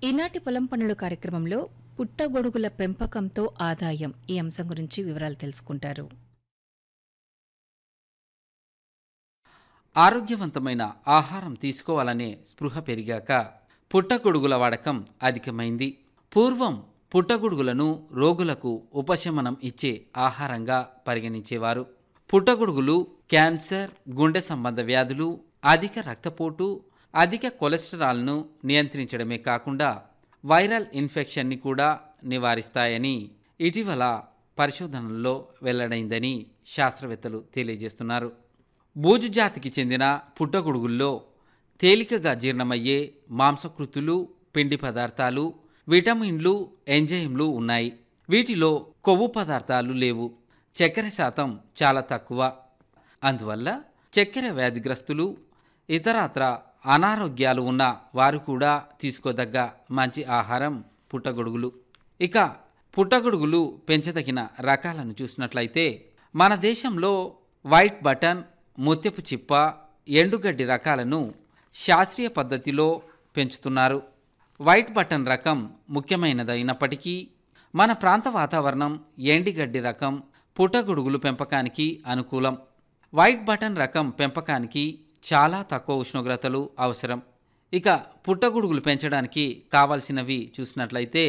ఈనాటి పొలం పనులు కార్యక్రమంలో పుట్టగొడుగుల పెంపకంతో ఆదాయం ఈ అంశం గురించి వివరాలు తెలుసుకుంటారు ఆరోగ్యవంతమైన ఆహారం తీసుకోవాలనే స్పృహ పెరిగాక పుట్టగొడుగుల వాడకం అధికమైంది పూర్వం పుట్టగొడుగులను రోగులకు ఉపశమనం ఇచ్చే ఆహారంగా పరిగణించేవారు పుట్టగొడుగులు క్యాన్సర్ గుండె సంబంధ వ్యాధులు అధిక రక్తపోటు అధిక కొలెస్టరాల్ను నియంత్రించడమే కాకుండా వైరల్ ఇన్ఫెక్షన్ని కూడా నివారిస్తాయని ఇటీవల పరిశోధనల్లో వెల్లడైందని శాస్త్రవేత్తలు తెలియజేస్తున్నారు బూజు జాతికి చెందిన పుట్టగొడుగుల్లో తేలికగా జీర్ణమయ్యే మాంసకృతులు పిండి పదార్థాలు విటమిన్లు ఎంజైమ్లు ఉన్నాయి వీటిలో కొవ్వు పదార్థాలు లేవు చక్కెర శాతం చాలా తక్కువ అందువల్ల చక్కెర వ్యాధిగ్రస్తులు ఇతరత్ర అనారోగ్యాలు ఉన్న వారు కూడా తీసుకోదగ్గ మంచి ఆహారం పుట్టగొడుగులు ఇక పుట్టగొడుగులు పెంచదగిన రకాలను చూసినట్లయితే మన దేశంలో వైట్ బటన్ ముత్యపు చిప్ప ఎండుగడ్డి రకాలను శాస్త్రీయ పద్ధతిలో పెంచుతున్నారు వైట్ బటన్ రకం ముఖ్యమైనదైనప్పటికీ మన ప్రాంత వాతావరణం ఎండిగడ్డి రకం పుట్టగొడుగులు పెంపకానికి అనుకూలం వైట్ బటన్ రకం పెంపకానికి చాలా తక్కువ ఉష్ణోగ్రతలు అవసరం ఇక పుట్టగొడుగులు పెంచడానికి కావలసినవి చూసినట్లయితే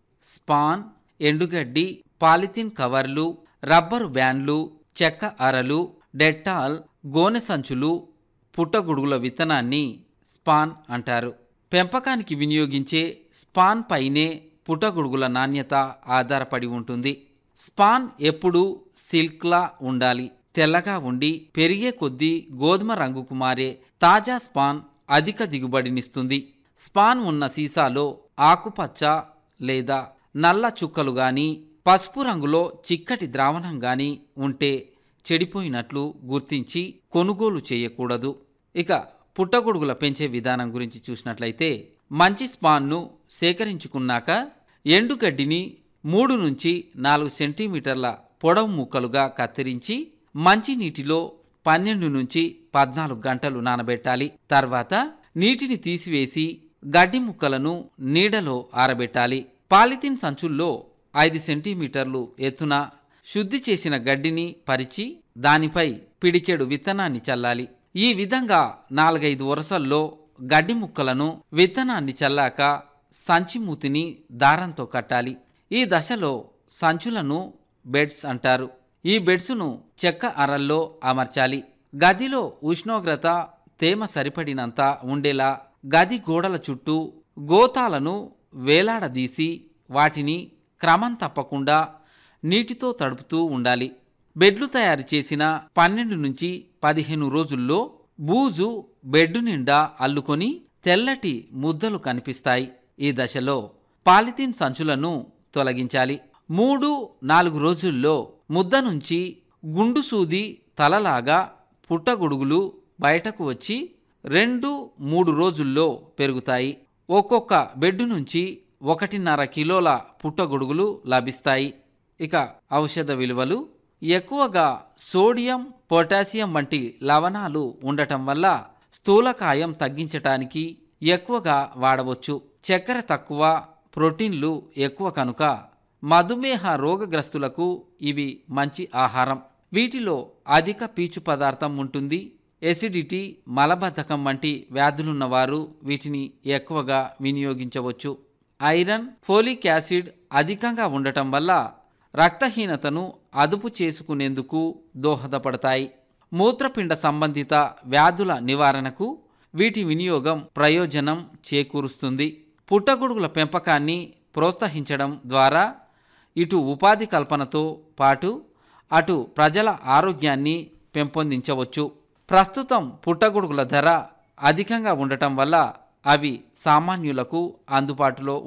స్పాన్ ఎండుగడ్డి పాలిథిన్ కవర్లు రబ్బరు బ్యాన్లు చెక్క అరలు డెట్టాల్ గోనె సంచులు పుట్టగొడుగుల విత్తనాన్ని స్పాన్ అంటారు పెంపకానికి వినియోగించే స్పాన్ పైనే పుట్టగొడుగుల నాణ్యత ఆధారపడి ఉంటుంది స్పాన్ ఎప్పుడూ సిల్క్లా ఉండాలి తెల్లగా ఉండి పెరిగే కొద్దీ గోధుమ రంగుకు మారే తాజా స్పాన్ అధిక దిగుబడినిస్తుంది స్పాన్ ఉన్న సీసాలో ఆకుపచ్చ లేదా నల్ల చుక్కలు గాని పసుపు రంగులో చిక్కటి ద్రావణం గాని ఉంటే చెడిపోయినట్లు గుర్తించి కొనుగోలు చేయకూడదు ఇక పుట్టగొడుగుల పెంచే విధానం గురించి చూసినట్లయితే మంచి స్పాన్ను సేకరించుకున్నాక ఎండుగడ్డిని మూడు నుంచి నాలుగు సెంటీమీటర్ల పొడవు ముక్కలుగా కత్తిరించి మంచి నీటిలో పన్నెండు నుంచి పద్నాలుగు గంటలు నానబెట్టాలి తర్వాత నీటిని తీసివేసి గడ్డి ముక్కలను నీడలో ఆరబెట్టాలి పాలిథిన్ సంచుల్లో ఐదు సెంటీమీటర్లు ఎత్తున శుద్ధి చేసిన గడ్డిని పరిచి దానిపై పిడికెడు విత్తనాన్ని చల్లాలి ఈ విధంగా నాలుగైదు వరుసల్లో గడ్డి ముక్కలను విత్తనాన్ని చల్లాక సంచి మూతిని దారంతో కట్టాలి ఈ దశలో సంచులను బెడ్స్ అంటారు ఈ బెడ్స్ను చెక్క అరల్లో అమర్చాలి గదిలో ఉష్ణోగ్రత తేమ సరిపడినంత ఉండేలా గది గోడల చుట్టూ గోతాలను వేలాడదీసి వాటిని క్రమం తప్పకుండా నీటితో తడుపుతూ ఉండాలి బెడ్లు తయారు చేసిన పన్నెండు నుంచి పదిహేను రోజుల్లో బూజు బెడ్డు నిండా అల్లుకొని తెల్లటి ముద్దలు కనిపిస్తాయి ఈ దశలో పాలిథిన్ సంచులను తొలగించాలి మూడు నాలుగు రోజుల్లో ముద్ద నుంచి గుండు సూది తలలాగా పుట్టగొడుగులు బయటకు వచ్చి రెండు మూడు రోజుల్లో పెరుగుతాయి ఒక్కొక్క బెడ్డు నుంచి ఒకటిన్నర కిలోల పుట్టగొడుగులు లభిస్తాయి ఇక ఔషధ విలువలు ఎక్కువగా సోడియం పొటాషియం వంటి లవణాలు ఉండటం వల్ల స్థూలకాయం తగ్గించటానికి ఎక్కువగా వాడవచ్చు చక్కెర తక్కువ ప్రోటీన్లు ఎక్కువ కనుక మధుమేహ రోగగ్రస్తులకు ఇవి మంచి ఆహారం వీటిలో అధిక పీచు పదార్థం ఉంటుంది ఎసిడిటీ మలబద్ధకం వంటి వ్యాధులున్నవారు వీటిని ఎక్కువగా వినియోగించవచ్చు ఐరన్ ఫోలిక్ యాసిడ్ అధికంగా ఉండటం వల్ల రక్తహీనతను అదుపు చేసుకునేందుకు దోహదపడతాయి మూత్రపిండ సంబంధిత వ్యాధుల నివారణకు వీటి వినియోగం ప్రయోజనం చేకూరుస్తుంది పుట్టగొడుగుల పెంపకాన్ని ప్రోత్సహించడం ద్వారా ఇటు ఉపాధి కల్పనతో పాటు అటు ప్రజల ఆరోగ్యాన్ని పెంపొందించవచ్చు ప్రస్తుతం పుట్టగొడుగుల ధర అధికంగా ఉండటం వల్ల అవి సామాన్యులకు అందుబాటులో